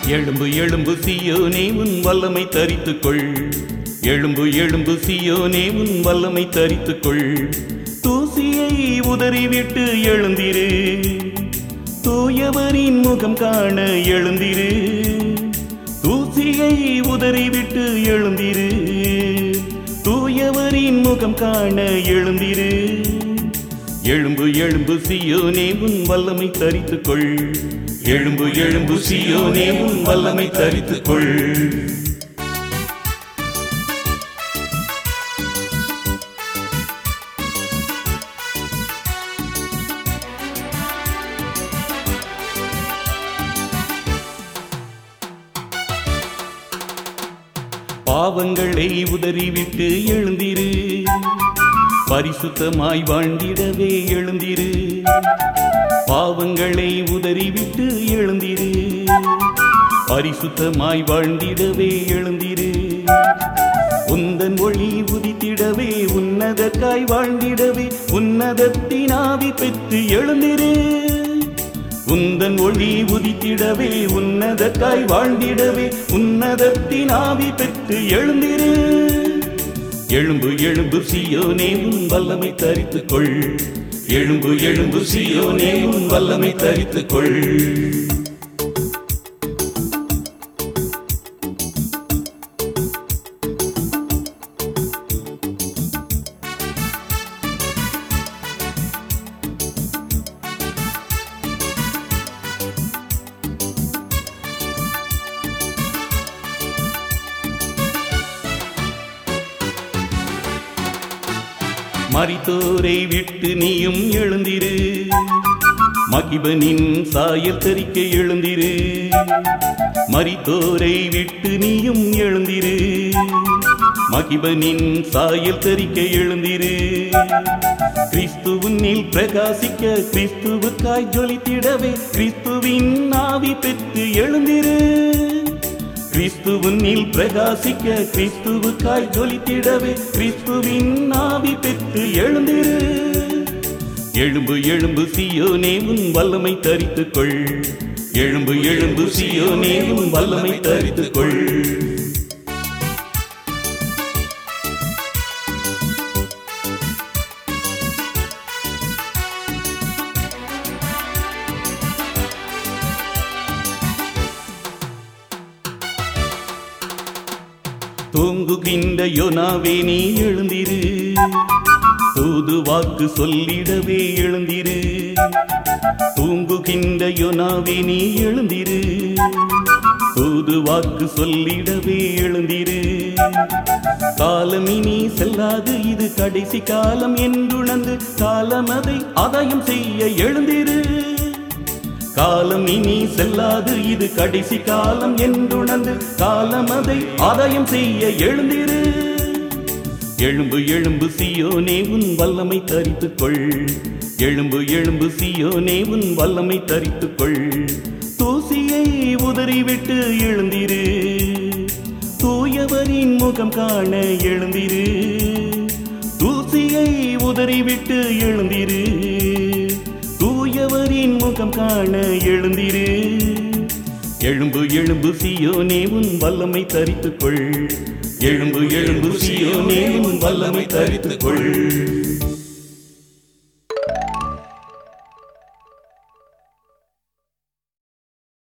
எழும்பு எழும்பு சியோனே உன் வல்லமை தரித்துக்கொள் எழும்பு எழும்பு சியோனே உன் வல்லமை தரித்துக்கொள் தூசியை உதறிவிட்டு எழுந்திரு தூயவரின் முகம் காண எழுந்திரு தூசியை உதறிவிட்டு எழுந்திரு தூயவரின் முகம் காண எழுந்திரு எழும்பு எழும்பு சியோனே உன் வல்லமை தரித்துக்கொள் எழும்பு எழும்பு சியோனே உன் வல்லமை தரித்துக்கொள் பாவங்களை உதறிவிட்டு எழுந்திரு பரிசுத்தமாய் வாழ்ந்திடவே எழுந்திரு பாவங்களை உதறிவிட்டு எழுந்திரு பரிசுத்தமாய் வாழ்ந்திடவே எழுந்திரு உந்தன் ஒளி உதித்திடவே உன்னதற்காய் வாழ்ந்திடவே உன்னதத்தின் ஆவி பெற்று எழுந்திரு உந்தன் ஒளி உதித்திடவே உன்னதற்காய் வாழ்ந்திடவே உன்னதத்தின் ஆவி பெற்று எழுந்திரு எழும்பு எழும்பு சியோனே உன் வல்லமை தரித்துக்கொள் எழும்பு எழும்பு சியோனே உன் வல்லமை தரித்துக்கொள் மரித்தோரை விட்டு நீயும் எழுந்திரு மகிபனின் சாயல் தெரிக்க எழுந்திரு மரித்தோரை விட்டு நீயும் எழுந்திரு மகிபனின் சாயல் தெரிக்க எழுந்திரு கிறிஸ்துவினில் பிரகாசிக்க கிறிஸ்துவுக்காய் ஜொலித்திடவே கிறிஸ்துவின் ஆவி பெற்று எழுந்திரு கிறிஸ்துவினில் பிரகாசிக்க கிறிஸ்துவுக்காய் ஜொலித்திடவே கிறிஸ்துவின் ஆவி பெற்று எழுந்திரு எழும்பு எழும்பு சியோனே உன் வல்லமை தரித்துக்கொள் எழும்பு எழும்பு சியோனே உன் வல்லமை தரித்துக்கொள் தூங்குகின்ற யோனாவே நீ எழுந்திரு தூது வாக்கு சொல்லிடவே எழுந்திரு தூங்குகின்ற யோனாவே நீ எழுந்திரு தூது வாக்கு சொல்லிடவே எழுந்திரு காலம் இனி செல்லாது இது கடைசி காலம் என்றுணர்ந்து காலம் அதை ஆதாயம் செய்ய எழுந்திரு காலம் இனி செல்லாது இது கடைசி காலம் என்றுணர்ந்து காலம் அதை ஆதாயம் செய்ய எழுந்திரு எழும்பு எழும்பு சியோனே உன் வல்லமை தரித்துக்கொள் எழும்பு எழும்பு சியோனே உன் வல்லமை தரித்துக்கொள் தூசியை உதறிவிட்டு எழுந்திரு தூயவரின் முகம் காண எழுந்திரு தூசியை உதறிவிட்டு எழுந்திரு தூயவரின் முகம் காண எழுந்திரு எழும்பு எழும்பு சியோனே உன் வல்லமை தரித்துக்கொள் எழும்பு எழும்பு சியோனே உன் வல்லமை தரித்துக்கொள்